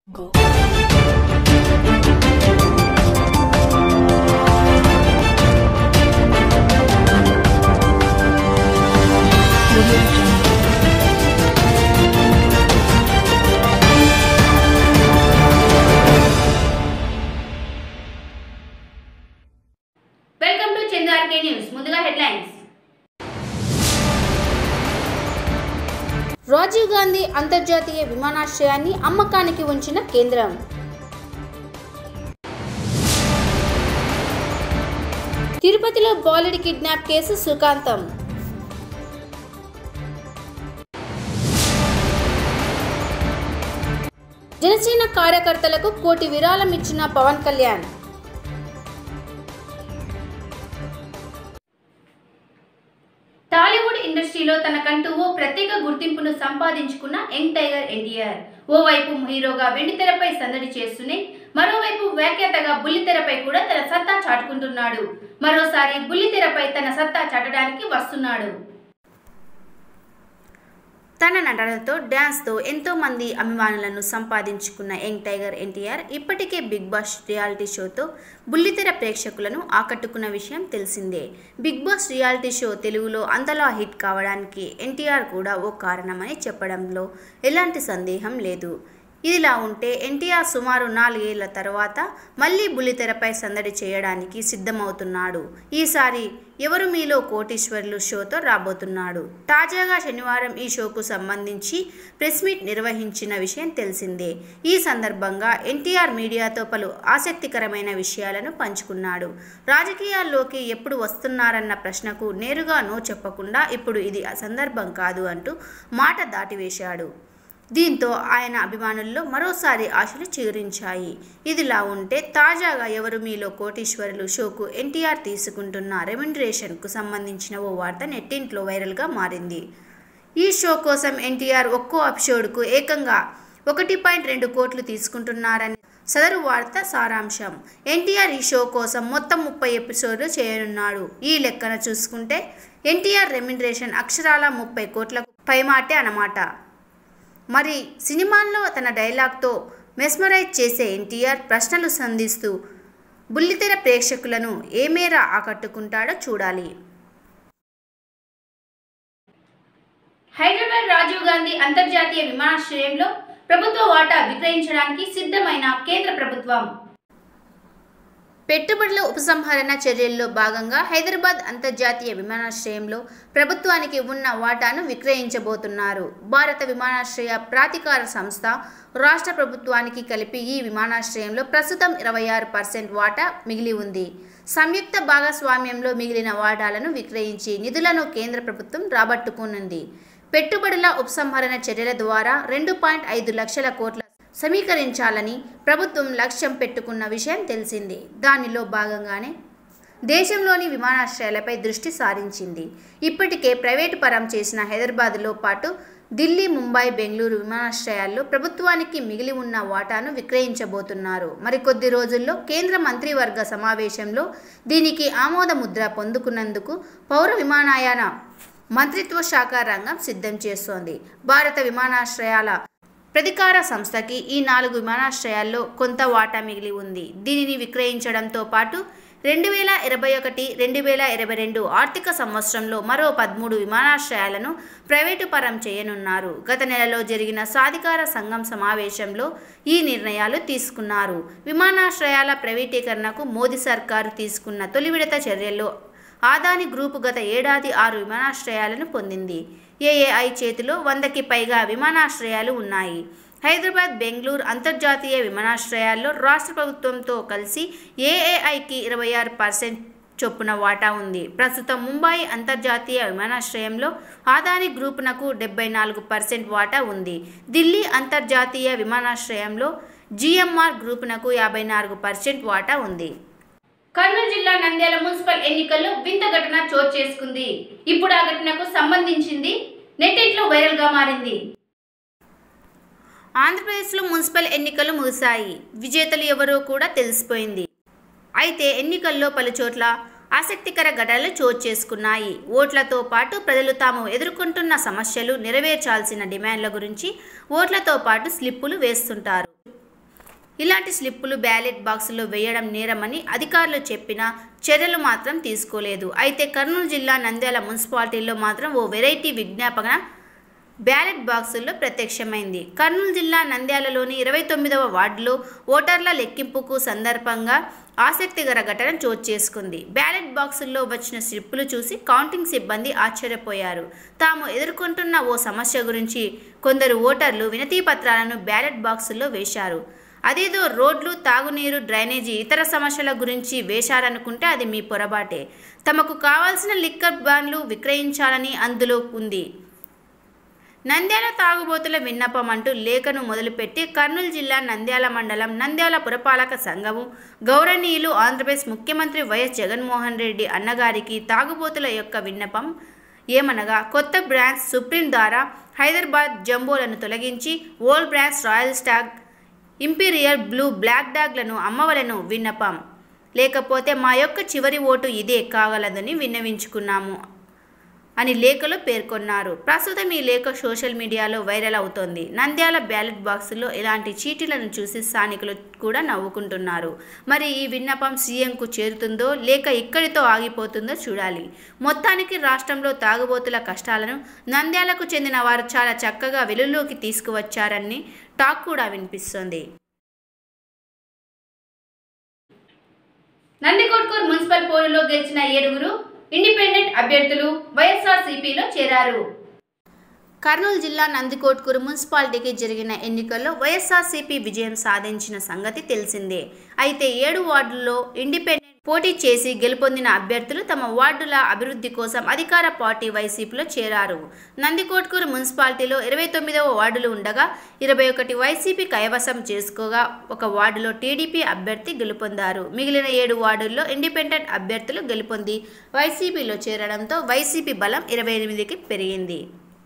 Go. Audio Jungle. Welcome to Chandu RK news ముందుగా headlines Rajiv Gandhi అంతర్జాతీయ విమానాశ్రయాన్ని అమ్మకానికి ఉంచిన కేంద్రం తిరుపతిలో బాలుడి కిడ్నాప్ కేసు సుఖాంతం జనసేన కార్యకర్తలకు కోటి విరాళం ఇచ్చిన పవన్ కళ్యాణ్ టాలీవుడ్ ఇండస్ట్రీలో తనకంటూ ఓ ప్రత్యేక గుర్తింపును సంపాదించుకున్న యంగ్ టైగర్ ఎన్టీఆర్ ఓవైపు హీరోగా వెండితెరపై సందడి చేస్తూనే మరోవైపు వ్యాఖ్యాతగా బుల్లితెరపై కూడా తన సత్తా చాటుకుంటున్నాడు మరోసారి బుల్లితెరపై తన సత్తా చాటడానికి వస్తున్నాడు తన నటనతో డ్యాన్స్తో ఎంతో మంది అభిమానులను సంపాదించుకున్న యంగ్ టైగర్ ఎన్టీఆర్ ఇప్పటికే బిగ్ బాస్ రియాలిటీ షోతో బుల్లితెర ప్రేక్షకులను ఆకట్టుకున్న విషయం తెలిసిందే బిగ్ బాస్ రియాలిటీ షో తెలుగులో అంతలా హిట్ కావడానికి ఎన్టీఆర్ కూడా ఓ కారణమని చెప్పడంలో ఎలాంటి సందేహం లేదు ఇదిలా ఉంటే ఎన్టీఆర్ సుమారు నాలుగేళ్ల తర్వాత మళ్ళీ బుల్లితెరపై సందడి చేయడానికి సిద్ధమవుతున్నాడు ఈసారి ఎవరు మీలో కోటీశ్వర్లు షోతో రాబోతున్నాడు తాజాగా శనివారం ఈ షోకు సంబంధించి ప్రెస్ మీట్ నిర్వహించిన విషయం తెలిసిందే ఈ సందర్భంగా ఎన్టీఆర్ మీడియాతో పలు ఆసక్తికరమైన విషయాలను పంచుకున్నాడు రాజకీయాల్లోకి ఎప్పుడు వస్తున్నారన్న ప్రశ్నకు నేరుగా నో చెప్పకుండా ఇప్పుడు ఇది సందర్భం కాదు అంటూ మాట దాటివేశాడు దీంతో ఆయన అభిమానుల్లో మరోసారి ఆశలు చిగురించాయి ఇదిలా ఉంటే తాజాగా ఎవరు మీలో కోటీశ్వరులు షోకు ఎన్టీఆర్ తీసుకుంటున్న రెమ్యునరేషన్కు సంబంధించిన ఓ వార్త నెట్టింట్లో వైరల్గా మారింది ఈ షో కోసం ఎన్టీఆర్ ఒక్కో ఎపిసోడ్కు ఏకంగా ఒకటి పాయింట్ రెండు కోట్లు తీసుకుంటున్నారని సదరు వార్త సారాంశం ఎన్టీఆర్ ఈ షో కోసం మొత్తం ముప్పై ఎపిసోడ్లు చేయనున్నాడు ఈ లెక్కన చూసుకుంటే ఎన్టీఆర్ రెమ్యునరేషన్ అక్షరాల ముప్పై కోట్లకు పైమాటే అన్నమాట మరి సినిమాల్లో తన డైలాగ్తో మెస్మరైజ్ చేసే ఎన్టీఆర్ ప్రశ్నలు సంధిస్తూ బుల్లితెర ప్రేక్షకులను ఏ మేర ఆకట్టుకుంటాడో చూడాలి హైదరాబాద్ రాజీవ్ గాంధీ అంతర్జాతీయ విమానాశ్రయంలో ప్రభుత్వ వాటా విక్రయించడానికి సిద్ధమైన కేంద్ర ప్రభుత్వం పెట్టుబడుల ఉపసంహరణ చర్యల్లో భాగంగా హైదరాబాద్ అంతర్జాతీయ విమానాశ్రయంలో ప్రభుత్వానికి ఉన్న వాటాను విక్రయించబోతున్నారు భారత విమానాశ్రయ ప్రాధికార సంస్థ రాష్ట్ర ప్రభుత్వానికి కలిపి ఈ విమానాశ్రయంలో ప్రస్తుతం ఇరవై ఆరు పర్సెంట్ వాటా మిగిలి ఉంది సంయుక్త భాగస్వామ్యంలో మిగిలిన వాటాలను విక్రయించి నిధులను కేంద్ర ప్రభుత్వం రాబట్టుకునుంది పెట్టుబడుల ఉపసంహరణ చర్యల ద్వారా రెండు పాయింట్ ఐదు లక్షల కోట్ల సమీకరించాలని ప్రభుత్వం లక్ష్యం పెట్టుకున్న విషయం తెలిసిందే దానిలో భాగంగానే దేశంలోని విమానాశ్రయాలపై దృష్టి సారించింది ఇప్పటికే ప్రైవేటు పరం చేసిన హైదరాబాద్లో పాటు ఢిల్లీ ముంబై బెంగళూరు విమానాశ్రయాల్లో ప్రభుత్వానికి మిగిలి ఉన్న వాటాను విక్రయించబోతున్నారు మరికొద్ది రోజుల్లో కేంద్ర మంత్రివర్గ సమావేశంలో దీనికి ఆమోద ముద్ర పొందుకున్నందుకు పౌర విమానయాన మంత్రిత్వ శాఖ రంగం సిద్ధం చేస్తోంది భారత విమానాశ్రయాల ప్రధికార సంస్థకి ఈ నాలుగు విమానాశ్రయాల్లో కొంత వాటా మిగిలి ఉంది దీనిని విక్రయించడంతో పాటు రెండు వేల ఇరవై ఒకటి రెండు వేల ఇరవై రెండు ఆర్థిక సంవత్సరంలో మరో పదమూడు విమానాశ్రయాలను ప్రైవేటు పరం చేయనున్నారు గత నెలలో జరిగిన సాధికార సంఘం సమావేశంలో ఈ నిర్ణయాలు తీసుకున్నారు విమానాశ్రయాల ప్రైవేటీకరణకు మోదీ సర్కారు తీసుకున్న తొలి విడత చర్యల్లో ఆదాని గ్రూపు గత ఏడాది ఆరు విమానాశ్రయాలను పొందింది ఏఏఐ చేతిలో వందకి పైగా విమానాశ్రయాలు ఉన్నాయి హైదరాబాద్ బెంగళూరు అంతర్జాతీయ విమానాశ్రయాల్లో రాష్ట్ర ప్రభుత్వంతో కలిసి ఏఏఐకి ఇరవై ఆరు పర్సెంట్ చొప్పున వాటా ఉంది ప్రస్తుతం ముంబై అంతర్జాతీయ విమానాశ్రయంలో ఆదాని గ్రూపునకు డెబ్బై నాలుగు పర్సెంట్ వాటా ఉంది ఢిల్లీ అంతర్జాతీయ విమానాశ్రయంలో జిఎంఆర్ గ్రూపునకు యాభై నాలుగు పర్సెంట్ వాటా ఉంది కర్నూలు జిల్లా నంద్యాల మున్సిపల్ ఎన్నికల్లో వింత ఘటన చోటు చేసుకుంది ఇప్పుడు ఆ ఘటనకు సంబంధించింది నెట్టింట్లో వైరల్ గా మారింది ఆంధ్రప్రదేశ్లో మున్సిపల్ ఎన్నికలు ముగిశాయి విజేతలు ఎవరో కూడా తెలిసిపోయింది అయితే ఎన్నికల్లో పలు చోట్ల ఆసక్తికర ఘటనలు చోటు చేసుకున్నాయి ఓట్లతో పాటు ప్రజలు తాము ఎదుర్కొంటున్న సమస్యలు నెరవేర్చాల్సిన డిమాండ్ల గురించి ఓట్లతో పాటు స్లిప్పులు వేస్తుంటారు ఇలాంటి స్లిప్పులు బ్యాలెట్ బాక్సుల్లో వేయడం నేరమని అధికారులు చెప్పినా చర్యలు మాత్రం తీసుకోలేదు అయితే కర్నూలు జిల్లా నంద్యాల మున్సిపాలిటీలో మాత్రం ఓ వెరైటీ విజ్ఞాపన బ్యాలెట్ బాక్సుల్లో ప్రత్యక్షమైంది కర్నూలు జిల్లా నంద్యాలలోని ఇరవై తొమ్మిదవ వార్డులో ఓటర్ల లెక్కింపుకు సందర్భంగా ఆసక్తికర ఘటన చోటు చేసుకుంది బ్యాలెట్ బాక్సుల్లో వచ్చిన స్లిప్పులు చూసి కౌంటింగ్ సిబ్బంది ఆశ్చర్యపోయారు తాము ఎదుర్కొంటున్న ఓ సమస్య గురించి కొందరు ఓటర్లు వినతి పత్రాలను బ్యాలెట్ బాక్సుల్లో వేశారు అదేదో రోడ్లు తాగునీరు డ్రైనేజీ ఇతర సమస్యల గురించి వేశారనుకుంటే అది మీ పొరపాటే తమకు కావాల్సిన లిక్కర్ బాన్లు విక్రయించాలని అందులో ఉంది నంద్యాల తాగుబోతుల విన్నపం అంటూ లేఖను మొదలుపెట్టి కర్నూలు జిల్లా నంద్యాల మండలం నంద్యాల పురపాలక సంఘము గౌరవనీయులు ఆంధ్రప్రదేశ్ ముఖ్యమంత్రి వైఎస్ జగన్మోహన్ రెడ్డి అన్నగారికి తాగుబోతుల యొక్క విన్నపం ఏమనగా కొత్త బ్రాండ్స్ సుప్రీం ద్వారా హైదరాబాద్ జంబోలను తొలగించి old brands Royal Stag Imperial Blue black డాగ్లను అమ్మవలను విన్నపం లేకపోతే మా యొక్క చివరి ఓటు ఇదే కాగలదని విన్నవించుకున్నాము అని లేఖలో పేర్కొన్నారు ప్రస్తుతం ఈ లేఖ సోషల్ మీడియాలో వైరల్ అవుతోంది నంద్యాల బ్యాలెట్ బాక్సుల్లో ఇలాంటి చీటీలను చూసి స్థానికులు కూడా నవ్వుకుంటున్నారు మరి ఈ విన్నపం సీఎంకు చేరుతుందో లేక ఇక్కడితో ఆగిపోతుందో చూడాలి మొత్తానికి రాష్ట్రంలో తాగుబోతుల కష్టాలను నంద్యాలకు చెందిన వారు చాలా చక్కగా వెలుగులోకి తీసుకువచ్చారని టాక్ కూడా వినిపిస్తోంది నందికొట్కూరు మున్సిపల్ పోరులో గెలిచిన ఏడుగురు ఇండిపెండెంట్ అభ్యర్థులు వైఎస్ఆర్సీపీలో చేరారు కర్నూలు జిల్లా నందికోట్కూరు మున్సిపాలిటీకి జరిగిన ఎన్నికల్లో వైఎస్ఆర్సీపీ విజయం సాధించిన సంగతి తెలిసిందే అయితే ఏడు వార్డుల్లో ఇండిపెండెంట్ పోటీ చేసి గెలుపొందిన అభ్యర్థులు తమ వార్డుల అభివృద్ధి కోసం అధికార పార్టీ వైసీపీలో చేరారు నందికోట్కూరు మున్సిపాలిటీలో ఇరవై తొమ్మిదవ వార్డులు ఉండగా ఇరవై ఒకటి వైసీపీ కైవసం చేసుకోగా ఒక వార్డులో టీడీపీ అభ్యర్థి గెలుపొందారు మిగిలిన ఏడు వార్డుల్లో ఇండిపెండెంట్ అభ్యర్థులు గెలుపొంది వైసీపీలో చేరడంతో వైసీపీ బలం ఇరవై ఎనిమిదికి పెరిగింది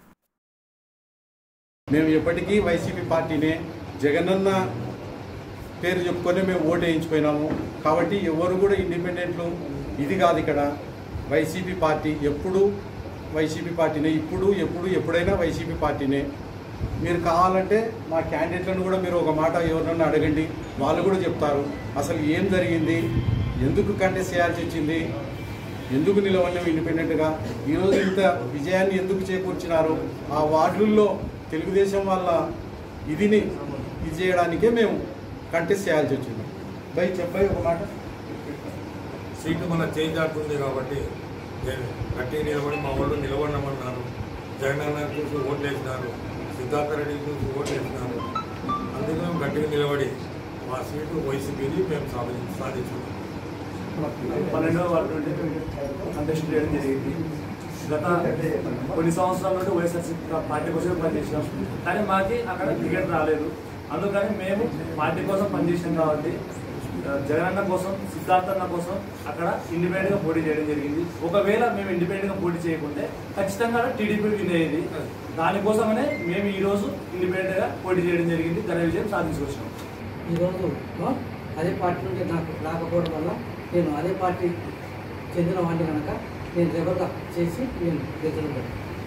మేము ఎప్పటికీ వైసీపీ పార్టీనే జగనన్న పేరు చెప్పుకొని మేము ఓటు వేయించిపోయినాము కాబట్టి ఎవరు కూడా ఇండిపెండెంట్లు ఇది కాదు ఇక్కడ వైసీపీ పార్టీ ఎప్పుడు వైసీపీ పార్టీనే ఇప్పుడు ఎప్పుడు ఎప్పుడైనా వైసీపీ పార్టీనే మీరు కావాలంటే మా క్యాండిడేట్లను కూడా మీరు ఒక మాట ఎవరినన్నా అడగండి వాళ్ళు కూడా చెప్తారు అసలు ఏం జరిగింది ఎందుకు కంటెస్ట్ చేయాల్సి వచ్చింది ఎందుకు నిలవలేము ఇండిపెండెంట్గా ఈరోజు ఇంత విజయాన్ని ఎందుకు చేకూర్చినారు ఆ వార్డుల్లో తెలుగుదేశం వాళ్ళ ఇదిని ఇది చేయడానికే మేము కంటెస్ట్ చేయాల్సి వచ్చింది బై చెప్పాయి ఒక మాట సీటు మన చేంజ్ అవుతుంది కాబట్టి నేను గట్టిగా నిలబడి మా వాళ్ళు నిలబడమన్నారు జగన్ అన్న చూసి ఓట్లు వేసినారు సిద్ధార్థ రెడ్డి చూసి ఓట్లు వేసినారు అందుకే మేము గట్టిగా నిలబడి మా సీటు వైసీపీని మేము సాధి సాధించుకున్నాం పన్నెండవ వార్డు నుండి కంటెస్ట్ చేయడం జరిగింది గత కొన్ని సంవత్సరాల నుండి వైఎస్ఆర్సీపీ పార్టీ కోసం పనిచేసినాం కానీ మాకి అక్కడ టికెట్ రాలేదు అందుకని మేము పార్టీ కోసం పనిచేసాం కాబట్టి ఆ, జగనన్న కోసం సిద్ధార్థన్న కోసం అక్కడ ఇండిపెండెంట్గా పోటీ చేయడం జరిగింది ఒకవేళ మేము ఇండిపెండెంట్గా పోటీ చేయకుంటే ఖచ్చితంగా టీడీపీ విన్ అయ్యేది దానికోసమనే మేము ఈరోజు ఇండిపెండెంట్గా పోటీ చేయడం జరిగింది ఘన విజయం సాధించుకొచ్చినాం ఈరోజు ఆ, అదే పార్టీ నుండి నాకు రాకపోవడం వల్ల నేను అదే పార్టీ చెందిన వాడిని కనుక నేను రెబల్గా చేసి నేను గెలుచుకుంటాను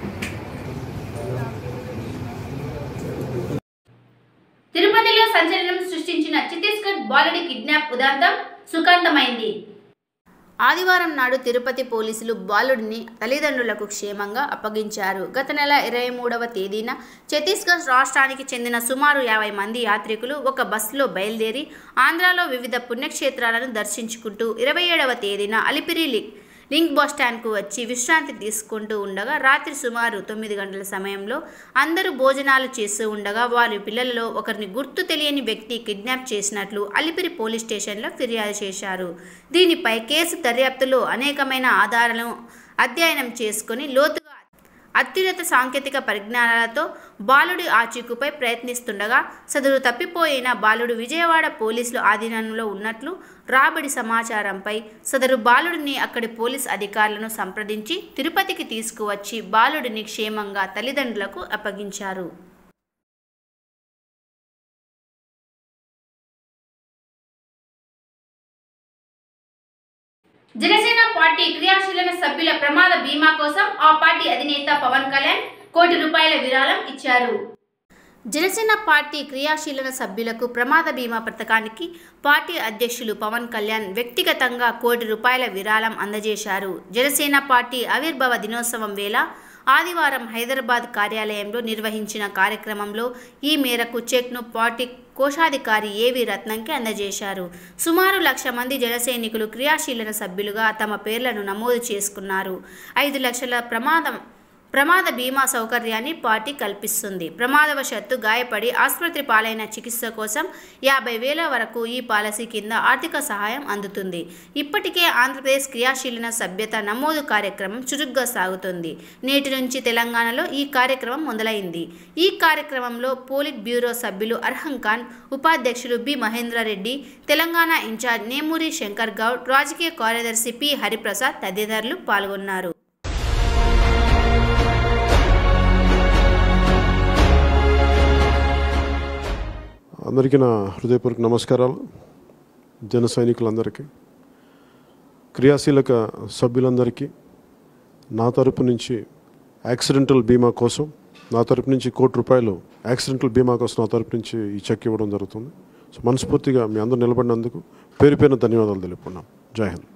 తిరుపతిలో సంచలనం సృష్టించిన ఛత్తీస్గఢ్ బాలుడి కిడ్నాప్ ఉదాంతం సుఖాంతమైంది ఆదివారం నాడు తిరుపతి పోలీసులు బాలుడిని తల్లిదండ్రులకు క్షేమంగా అప్పగించారు గత నెల ఇరవై మూడవ తేదీన ఛత్తీస్గఢ్ రాష్ట్రానికి చెందిన సుమారు యాభై మంది యాత్రికులు ఒక బస్సులో బయలుదేరి ఆంధ్రాలో వివిధ పుణ్యక్షేత్రాలను దర్శించుకుంటూ ఇరవై ఏడవ తేదీన అలిపిరి లి- లింక్ బస్ స్టాండ్కు వచ్చి విశ్రాంతి తీసుకుంటూ ఉండగా రాత్రి సుమారు తొమ్మిది గంటల సమయంలో అందరూ భోజనాలు చేస్తూ ఉండగా వారి పిల్లలలో ఒకరిని గుర్తు తెలియని వ్యక్తి కిడ్నాప్ చేసినట్లు అలిపిరి పోలీస్ స్టేషన్లో ఫిర్యాదు చేశారు దీనిపై కేసు దర్యాప్తులో అనేకమైన ఆధారాలను అధ్యయనం చేసుకుని లోతుగా అత్యున్నత సాంకేతిక పరిజ్ఞానాలతో బాలుడి ఆచూకుపై ప్రయత్నిస్తుండగా సదరు తప్పిపోయిన బాలుడు విజయవాడ పోలీసులు ఆధీనంలో ఉన్నట్లు రాబడి సమాచారంపై సదరు బాలుడిని అక్కడి పోలీస్ అధికారులను సంప్రదించి తిరుపతికి తీసుకువచ్చి బాలుడిని క్షేమంగా తల్లిదండ్రులకు అప్పగించారు జనసేన పార్టీ క్రియాశీలన సభ్యుల ప్రమాద బీమా కోసం ఆ పార్టీ అధినేత పవన్ కళ్యాణ్ కోటి రూపాయల విరాళం ఇచ్చారు జనసేన పార్టీ క్రియాశీలన సభ్యులకు ప్రమాద బీమా పథకానికి పార్టీ అధ్యక్షులు పవన్ కళ్యాణ్ వ్యక్తిగతంగా కోటి రూపాయల విరాళం అందజేశారు జనసేన పార్టీ ఆవిర్భావ దినోత్సవం వేళ ఆదివారం హైదరాబాద్ కార్యాలయంలో నిర్వహించిన కార్యక్రమంలో ఈ మేరకు చెక్ను పార్టీ కోశాధికారి ఏవి రత్నంకి అందజేశారు సుమారు లక్ష మంది జనసైనికులు క్రియాశీలన సభ్యులుగా తమ పేర్లను నమోదు చేసుకున్నారు ఐదు లక్షల ప్రమాదం ప్రమాద బీమా సౌకర్యాన్ని పార్టీ కల్పిస్తుంది ప్రమాదవశత్తు గాయపడి ఆసుపత్రి పాలైన చికిత్స కోసం యాభై వేల వరకు ఈ పాలసీ కింద ఆర్థిక సహాయం అందుతుంది ఇప్పటికే ఆంధ్రప్రదేశ్ క్రియాశీలన సభ్యత నమోదు కార్యక్రమం చురుగ్గా సాగుతుంది నేటి నుంచి తెలంగాణలో ఈ కార్యక్రమం మొదలైంది ఈ కార్యక్రమంలో పోలిట్ బ్యూరో సభ్యులు అర్హం ఖాన్ ఉపాధ్యక్షులు బి మహేంద్రారెడ్డి తెలంగాణ ఇన్ఛార్జ్ నేమూరి శంకర్ గౌడ్ రాజకీయ కార్యదర్శి పి హరిప్రసాద్ తదితరులు పాల్గొన్నారు అందరికీ నా హృదయపూర్వక నమస్కారాలు జన సైనికులందరికీ క్రియాశీలక సభ్యులందరికీ నా తరపు నుంచి యాక్సిడెంటల్ బీమా కోసం నా తరపు నుంచి కోటి రూపాయలు యాక్సిడెంటల్ బీమా కోసం నా తరపు నుంచి ఈ చెక్ ఇవ్వడం జరుగుతుంది సో మనస్ఫూర్తిగా మీ అందరూ నిలబడినందుకు పేరు పేరున ధన్యవాదాలు తెలుపుకున్నాం జై హింద్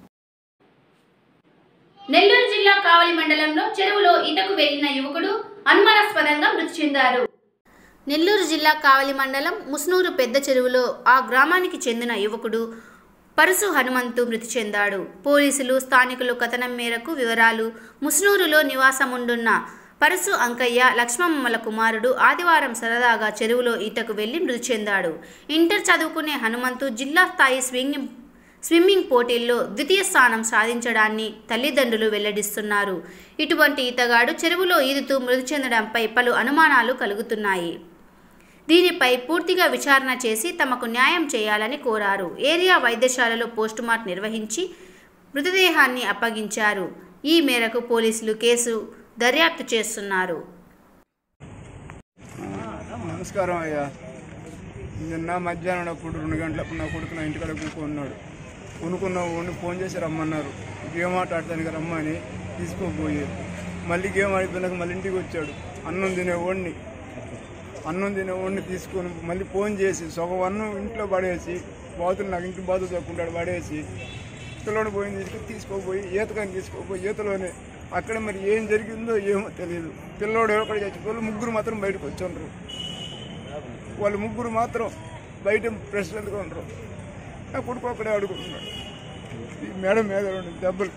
నెల్లూరు జిల్లా కావలి మండలంలో చెరువులో ఈతకు వెళ్లిన యువకుడు అనుమానాస్పదంగా మృతి చెందారు నెల్లూరు జిల్లా కావలి మండలం ముస్నూరు పెద్ద చెరువులో ఆ గ్రామానికి చెందిన యువకుడు పరుసు హనుమంతు మృతి చెందాడు పోలీసులు స్థానికులు కథనం మేరకు వివరాలు ముస్నూరులో నివాసముండున్న పరుసు అంకయ్య లక్ష్మమ్మల కుమారుడు ఆదివారం సరదాగా చెరువులో ఈతకు వెళ్లి మృతి చెందాడు ఇంటర్ చదువుకునే హనుమంతు జిల్లా స్థాయి స్వింగింగ్ స్విమ్మింగ్ పోటీల్లో ద్వితీయ స్థానం సాధించడాన్ని తల్లిదండ్రులు వెల్లడిస్తున్నారు ఇటువంటి ఈతగాడు చెరువులో ఈదుతూ మృతి చెందడంపై పలు అనుమానాలు కలుగుతున్నాయి దీనిపై పూర్తిగా విచారణ చేసి తమకు న్యాయం చేయాలని కోరారు ఏరియా వైద్యశాలలో పోస్టుమార్టం నిర్వహించి మృతదేహాన్ని అప్పగించారు ఈ మేరకు పోలీసులు కేసు దర్యాప్తు చేస్తున్నారు నమస్కారం అయ్యా నిన్న మధ్యాహ్నం అప్పుడు రెండు గంటలకు నా కొడుకు నా ఇంటికాడ కొనుక్కున్నాడు కొనుక్కున్న వాడిని ఫోన్ చేసి రమ్మన్నారు గేమ్ ఆట ఆడటానికి రమ్మని తీసుకోపోయి మళ్ళీ గేమ్ ఆడిపోయినాక మళ్ళీ ఇంటికి వచ్చాడు అన్నం తినేవాడిని అన్నం తినేవాడిని తీసుకొని మళ్ళీ ఫోన్ చేసి సగం అన్నం ఇంట్లో పడేసి బాతులు నాకు ఇంటి బాతులు తక్కుంటాడు పడేసి పిల్లోడు పోయింది తీసుకొని తీసుకోపోయి ఈతకాన్ని తీసుకోపోయి ఈతలోనే అక్కడ మరి ఏం జరిగిందో ఏమో తెలియదు పిల్లోడు ఒకటి చచ్చిపోయి ముగ్గురు మాత్రం బయటకు వచ్చి ఉండరు వాళ్ళు ముగ్గురు మాత్రం బయట ప్రెసిడెంట్గా ఉండరు నా కొడుకు ఒకడే అడుగుతున్నాడు ఈ మేడం మీద రెండు దెబ్బలు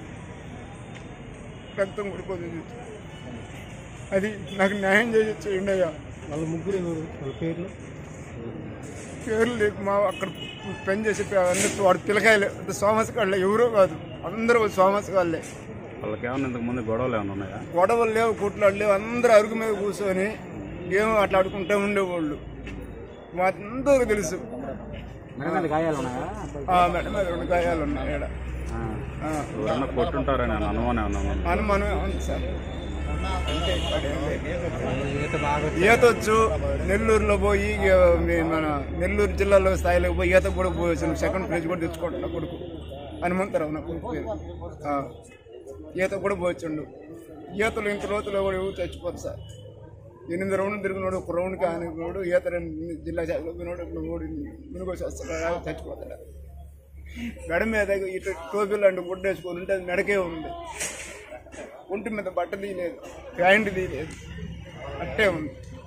రక్తం కొడుకోదు అది నాకు న్యాయం చేయొచ్చు ఇండయ్యా వాళ్ళ ముగ్గురు ఎవరు వాళ్ళ పేర్లు పేర్లు లేకు మా అక్కడ పని చేసే అన్ని వాడు పిల్లకాయలే అంటే సోమస్ కాళ్ళే ఎవరో కాదు అందరూ సోమస్ కాళ్ళే వాళ్ళకి ఏమన్నా ఇంతకు ముందు గొడవలు ఏమైనా ఉన్నాయా గొడవలు లేవు కుట్లాడు లేవు అందరూ అరుగు మీద కూర్చొని గేమ్ అట్లా ఆడుకుంటూ ఉండేవాళ్ళు మా అందరూ తెలుసు గాయాలు ఉన్నాయా ఆ మెడ మీద రెండు గాయాలు ఉన్నాయి ఈడ. ఆ, ఎవరన్నా కొట్టుంటారని అని అనుమానం ఏమన్నా ఉందా? అనుమానం ఉంది సార్ ఈతొచ్చు నెల్లూరులో పోయి ఇక మీ మన నెల్లూరు జిల్లాలో స్థాయిలో పోయి ఈత కూడా పోయి సెకండ్ ప్రైజ్ కూడా తెచ్చుకుంటున్నా కొడుకు హనుమంతరావు నా కొడుకు పేరు ఆ, ఈత కూడా పోవచ్చుండు ఈతలు ఇంత లోతులో కూడా ఎవరు చచ్చిపోదు సార్ ఎనిమిది రౌండ్లు తిరిగినోడు ఒక రౌండ్కి ఆనుకున్నాడు ఈత రెండు జిల్లా శాఖలో పోయినోడు ఇప్పుడు ఓడి మునుగోసి వస్తాడు చచ్చిపోతాడు మెడ మీద ఇటు టోపీ లాంటి గుడ్డ వేసుకొని ఉంటే అది మెడకే ఉంది ఒంటి మీద బట్ట తీయలేదు ప్యాంట్ తీయలేదు అట్టే ఉంది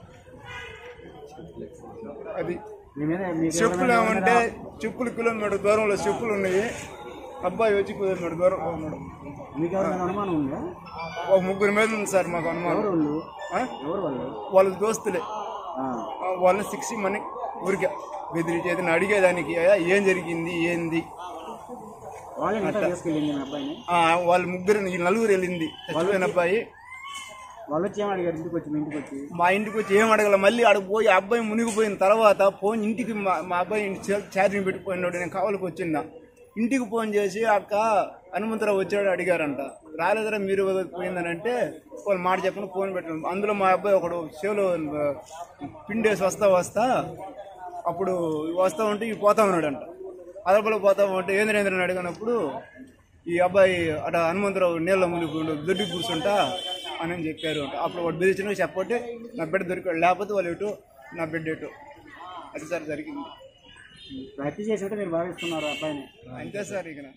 అది చెప్పులు ఏమంటే చెప్పులు కిలోమీటర్ దూరంలో చెప్పులు ఉన్నాయి అబ్బాయి వచ్చి కిలోమీటర్ దూరంలో ఉన్నాడు మీకు ఎవరైనా అనుమానం ఉందా ఒక ముగ్గురు మీద ఉంది సార్ మాకు అనుమానం వాళ్ళు ఆ? ఎవరు వాళ్ళు వాళ్ళ దోస్తులే ఆ, ఆ, వాళ్ళని సిక్స్ మని ఊరికే బెదిరించేది అడిగేదానికి "అయ్యా, ఏం జరిగింది ఏంది వాళ్ళని ఇంకా తీసుకెళ్ళింది మీ అబ్బాయిని ఆ, వాళ్ళ ముగ్గురు ఈ నలుగురు వెళ్ళింది చచ్చిపోయిన అబ్బాయి వాళ్ళు వచ్చి ఏమని అడిగారు ఇంటికి వచ్చి మీ ఇంటికి వచ్చి మా ఇంటికి వచ్చి ఏం అడగల మళ్ళీ ఆడకు పోయి ఆ అబ్బాయి మునిగిపోయిన తర్వాత ఫోన్ ఇంటికి మా మా అబ్బాయి ఛార్జింగ్ పెట్టిపోయినాడు నేను కావాలకు వచ్చిందా ఇంటికి ఫోన్ చేసి అక్క హనుమంతరావు వచ్చాడు అడిగారంట రాలేదరా మీరు పోయిందని అంటే వాళ్ళు మాట చెప్పని ఫోన్ పెట్టాను అందులో మా అబ్బాయి ఒకడు సేవలో పిండేసి వస్తా వస్తా అప్పుడు వస్తా ఉంటే ఇవి పోతా ఉన్నాడంట అదపలో పోతా ఉంటే ఏంద్రేంద్రని అడిగినప్పుడు ఈ అబ్బాయి అట హనుమంతరావు నీళ్ళ మునిగి దొడ్డి కూర్చుంటా అని చెప్పారు అంట అప్పుడు వాడు బెదిరించిన చెప్పబట్టి నా బిడ్డ దొరికాడు లేకపోతే వాళ్ళు ఇటు నా బిడ్డ ఎటు అది సార్ జరిగింది హత్య చేసినట్టు మీరు భావిస్తున్నారు అబ్బాయిని అంతే సార్ ఇక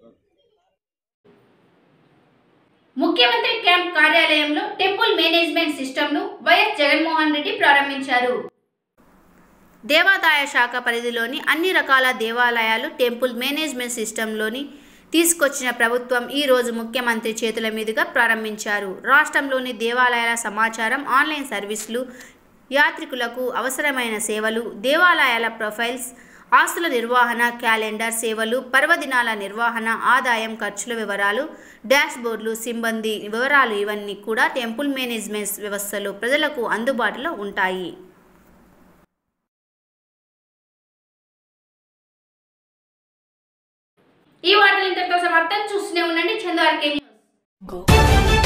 ముఖ్యమంత్రి క్యాంప్ కార్యాలయంలో టెంపుల్ మేనేజ్మెంట్ సిస్టమ్ను వైఎస్ జగన్మోహన్ రెడ్డి ప్రారంభించారు దేవాదాయ శాఖ పరిధిలోని అన్ని రకాల దేవాలయాలు టెంపుల్ మేనేజ్మెంట్ సిస్టంలోని తీసుకొచ్చిన ప్రభుత్వం ఈ రోజు ముఖ్యమంత్రి చేతుల మీదుగా ప్రారంభించారు రాష్ట్రంలోని దేవాలయాల సమాచారం ఆన్లైన్ సర్వీసులు యాత్రికులకు అవసరమైన సేవలు దేవాలయాల ప్రొఫైల్స్ ఆస్తుల నిర్వహణ క్యాలెండర్ సేవలు పర్వదినాల నిర్వహణ ఆదాయం ఖర్చుల వివరాలు డాష్బోర్డులు సిబ్బంది వివరాలు ఇవన్నీ కూడా టెంపుల్ మేనేజ్మెంట్ వ్యవస్థలో ప్రజలకు అందుబాటులో ఉంటాయి ఈ వార్తలు ఇంతటితో సమాప్తం చూస్తూనే ఉండండి చందు ఆర్కే న్యూస్